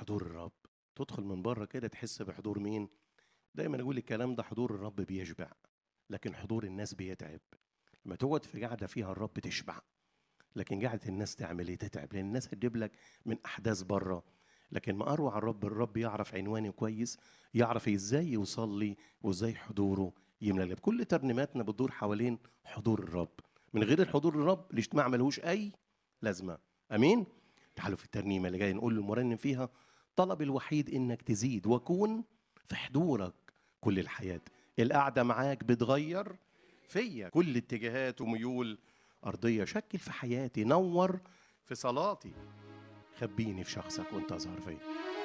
حضور الرب تدخل من بره كده تحس بحضور مين دايما اقول الكلام ده حضور الرب بيشبع لكن حضور الناس بيتعب لما تقعد في قاعده فيها الرب تشبع لكن قاعده الناس تعمل ايه تتعب لان الناس هتجيب لك من احداث بره لكن ما اروع الرب الرب يعرف عنواني كويس يعرف ازاي يوصل لي وازاي حضوره يملى لي كل ترنيماتنا بتدور حوالين حضور الرب من غير الحضور الرب الاجتماع ملهوش اي لازمه امين تعالوا في الترنيمه اللي جاي نقول للمرنم فيها طلب الوحيد انك تزيد وكون في حضورك كل الحياه القعده معاك بتغير فيا كل اتجاهات وميول ارضيه شكل في حياتي نور في صلاتي خبيني في شخصك وانت اظهر فيا